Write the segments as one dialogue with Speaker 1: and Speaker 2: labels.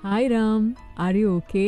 Speaker 1: hi Ram are you okay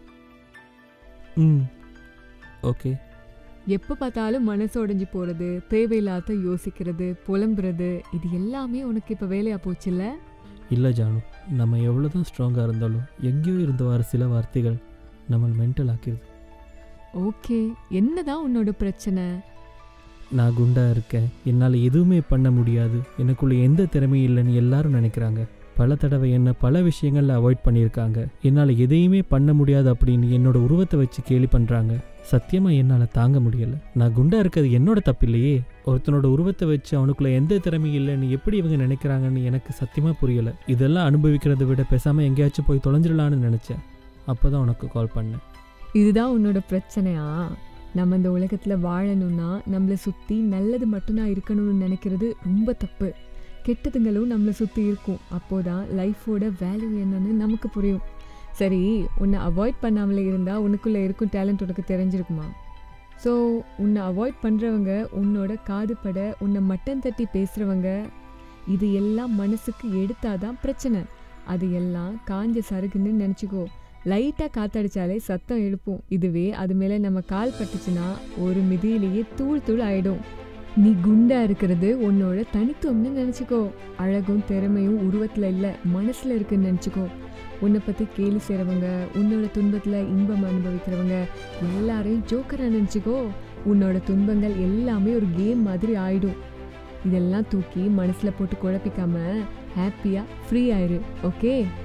Speaker 2: hmm okay
Speaker 1: எப்போ பார்த்தாலும் மனசு உடைஞ்சு போகிறது தேவையில்லாத யோசிக்கிறது புலம்புறது இது எல்லாமே உனக்கு இப்போ வேலையாக போச்சுல்ல
Speaker 2: இல்லை ஜானு நம்ம எவ்வளோ தான் ஸ்ட்ராங்காக இருந்தாலும் எங்கேயோ இருந்து வர சில வார்த்தைகள் நம்மளை மென்டல் ஆக்கிடுது
Speaker 1: ஓகே என்னதான் உன்னோட பிரச்சனை
Speaker 2: நான் குண்டா இருக்கேன் என்னால் எதுவுமே பண்ண முடியாது எனக்குள்ள எந்த திறமையும் இல்லைன்னு எல்லாரும் நினைக்கிறாங்க பல தடவை என்ன பல விஷயங்களில் அவாய்ட் பண்ணியிருக்காங்க என்னால் எதையுமே பண்ண முடியாது அப்படின்னு என்னோட உருவத்தை வச்சு கேலி பண்ணுறாங்க சத்தியமாக என்னால் தாங்க முடியலை நான் குண்டா இருக்கிறது என்னோட தப்பு இல்லையே ஒருத்தனோட உருவத்தை வச்சு அவனுக்குள்ள எந்த திறமையும் இல்லைன்னு எப்படி இவங்க நினைக்கிறாங்கன்னு எனக்கு சத்தியமாக புரியலை இதெல்லாம் அனுபவிக்கிறதை விட பேசாமல் எங்கேயாச்சும் போய் தொலைஞ்சிடலான்னு நினச்சேன் அப்போ தான் உனக்கு கால் பண்ணேன்
Speaker 1: இதுதான் உன்னோட பிரச்சனையா நம்ம இந்த உலகத்தில் வாழணும்னா நம்மளை சுற்றி நல்லது மட்டும்தான் இருக்கணும்னு நினைக்கிறது ரொம்ப தப்பு கெட்டதுங்களும் நம்மளை சுற்றி இருக்கும் அப்போதான் லைஃபோட வேல்யூ என்னன்னு நமக்கு புரியும் சரி உன்னை அவாய்ட் பண்ணாமலே இருந்தால் உனக்குள்ளே இருக்கும் டேலண்ட் உனக்கு தெரிஞ்சிருக்குமா ஸோ உன்னை அவாய்ட் பண்ணுறவங்க உன்னோட காதுபட உன்னை மட்டம் தட்டி பேசுகிறவங்க இது எல்லாம் மனசுக்கு எடுத்தாதான் பிரச்சனை அது எல்லாம் காஞ்ச சருகுன்னு நினச்சிக்கோ லைட்டாக காத்தடிச்சாலே சத்தம் எழுப்பும் இதுவே அது மேலே நம்ம கால் பட்டுச்சுன்னா ஒரு மிதியிலேயே தூள் தூள் ஆயிடும் நீ குண்டா இருக்கிறது உன்னோட தனித்துவம்னு நினச்சிக்கோ அழகும் திறமையும் உருவத்தில் இல்லை மனசில் இருக்குன்னு நினச்சிக்கோ உன்னை பற்றி கேலி செய்கிறவங்க உன்னோட துன்பத்தில் இன்பம் அனுபவிக்கிறவங்க எல்லாரையும் ஜோக்கராக நினச்சிக்கோ உன்னோட துன்பங்கள் எல்லாமே ஒரு கேம் மாதிரி ஆயிடும் இதெல்லாம் தூக்கி மனசில் போட்டு குழப்பிக்காம ஹாப்பியாக ஃப்ரீ ஆயிரு ஓகே